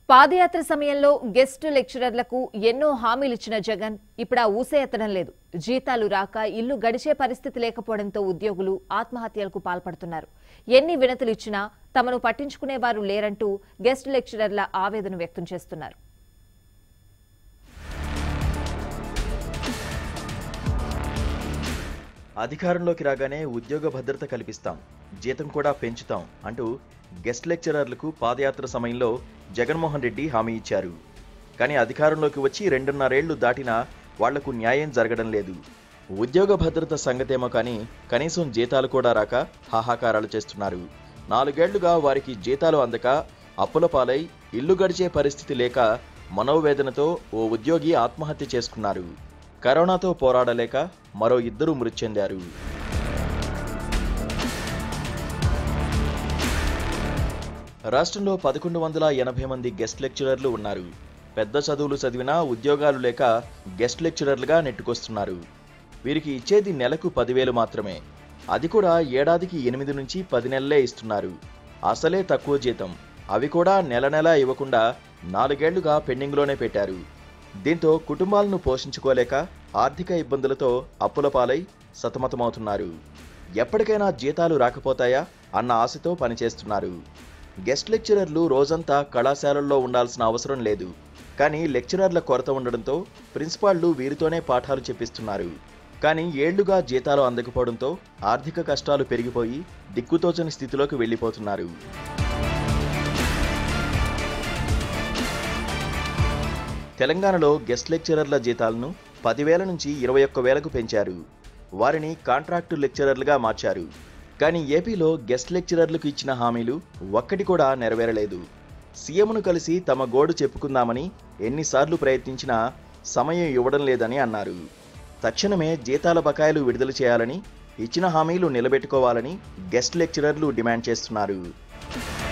పాదయాత్ర సమయంలో గెస్ట్ లెక్చరర్లకు ఎన్నో హామీలు ఇచ్చిన జగన్ ఇప్పుడు ఆ ఊసే ఎత్తడం లేదు జీతాలు రాక ఇల్లు గడిచే పరిస్థితి లేకపోవడంతో ఉద్యోగులు ఆత్మహత్యలకు పాల్పడుతున్నారు ఎన్ని వినతులు ఇచ్చినా తమను పట్టించుకునేవారు లేరంటూ గెస్ట్ లెక్చరర్ల ఆవేదన వ్యక్తం చేస్తున్నారు అధికారంలోకి రాగానే ఉద్యోగ భద్రత కల్పిస్తాం జీతం కూడా పెంచుతాం అంటూ గెస్ట్ లెక్చరర్లకు పాదయాత్ర సమయంలో జగన్మోహన్ రెడ్డి హామీ ఇచ్చారు కానీ అధికారంలోకి వచ్చి రెండున్నరేళ్లు దాటినా వాళ్లకు న్యాయం జరగడం లేదు ఉద్యోగ భద్రత సంగతేమో కానీ కనీసం జీతాలు కూడా రాక హాహాకారాలు చేస్తున్నారు నాలుగేళ్లుగా వారికి జీతాలు అందక అప్పుల పాలై ఇల్లు గడిచే పరిస్థితి లేక మనోవేదనతో ఓ ఉద్యోగి ఆత్మహత్య చేసుకున్నారు కరోనాతో పోరాడలేక మరో ఇద్దరు మృతి చెందారు రాష్ట్రంలో పదకొండు వందల ఎనభై మంది గెస్ట్ లెక్చరర్లు ఉన్నారు పెద్ద చదువులు చదివినా ఉద్యోగాలు లేక గెస్ట్ లెక్చరర్లుగా నెట్టుకొస్తున్నారు వీరికి ఇచ్చేది నెలకు పదివేలు మాత్రమే అది కూడా ఏడాదికి ఎనిమిది నుంచి పది నెలలే ఇస్తున్నారు అసలే తక్కువ జీతం అవి కూడా నెల నెలా ఇవ్వకుండా నాలుగేళ్లుగా పెండింగ్లోనే పెట్టారు దీంతో కుటుంబాలను పోషించుకోలేక ఆర్థిక ఇబ్బందులతో అప్పుల పాలై సతమతమవుతున్నారు ఎప్పటికైనా జీతాలు రాకపోతాయా అన్న ఆశతో పనిచేస్తున్నారు గెస్ట్ లెక్చరర్లు రోజంతా కళాశాలల్లో ఉండాల్సిన అవసరం లేదు కానీ లెక్చరర్ల కొరత ఉండడంతో ప్రిన్సిపాళ్లు వీరితోనే పాఠాలు చెప్పిస్తున్నారు కానీ ఏళ్లుగా జీతాలు అందకపోవడంతో ఆర్థిక కష్టాలు పెరిగిపోయి దిక్కుతోచని స్థితిలోకి వెళ్ళిపోతున్నారు తెలంగాణలో గెస్ట్ లెక్చరర్ల జీతాలను పదివేల నుంచి ఇరవై ఒక్క వేలకు పెంచారు వారిని కాంట్రాక్టు లెక్చరర్లుగా మార్చారు కానీ ఏపీలో గెస్ట్ లెక్చరర్లకు ఇచ్చిన హామీలు ఒక్కటి కూడా నెరవేరలేదు సీఎంను కలిసి తమ గోడు చెప్పుకుందామని ఎన్నిసార్లు ప్రయత్నించినా సమయం ఇవ్వడం లేదని అన్నారు తక్షణమే జీతాల బకాయిలు విడుదల చేయాలని ఇచ్చిన హామీలు నిలబెట్టుకోవాలని గెస్ట్ లెక్చరర్లు డిమాండ్ చేస్తున్నారు